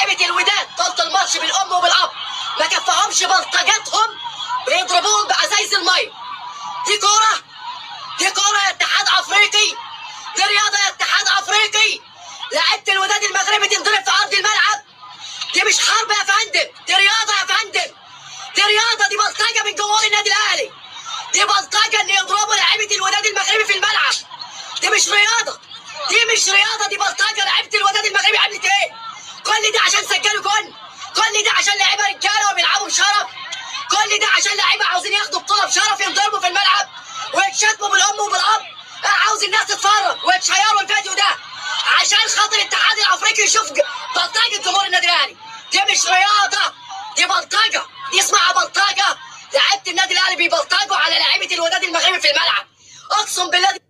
لعيبه الوداد طولت الماتش بالام وبالاب ما كفاهمش بلطجاتهم بيضربوهم بازايز الميه دي كوره دي كوره يا اتحاد افريقي دي رياضه يا اتحاد افريقي لعيبه الوداد المغربي تنضرب في ارض الملعب دي مش حرب يا فندم دي رياضه يا فندم دي رياضه دي بلطجه من جمهور النادي الاهلي دي بلطجه ان يضربوا لعيبه الوداد المغربي في الملعب دي مش رياضه دي مش رياضه دي بلطجه لعيبه الوداد المغربي عملت ايه كل ده عشان سجلوا جون كل ده عشان لعيبه رجاله وبيلعبوا بشرف كل ده عشان لعيبه عاوزين ياخدوا بطوله بشرف ينضربوا في الملعب ويتشتموا بالام وبالاب انا عاوز الناس تتفرج ويتشيروا الفيديو ده عشان خاطر الاتحاد الافريقي يشوف ج- بلطجه جمهور النادي الاهلي دي مش رياضه دي بلطجه دي اسمها بلطجه لعيبه النادي الاهلي بيبلطجوا على لعيبه الوداد المغربي في الملعب اقسم بالله دي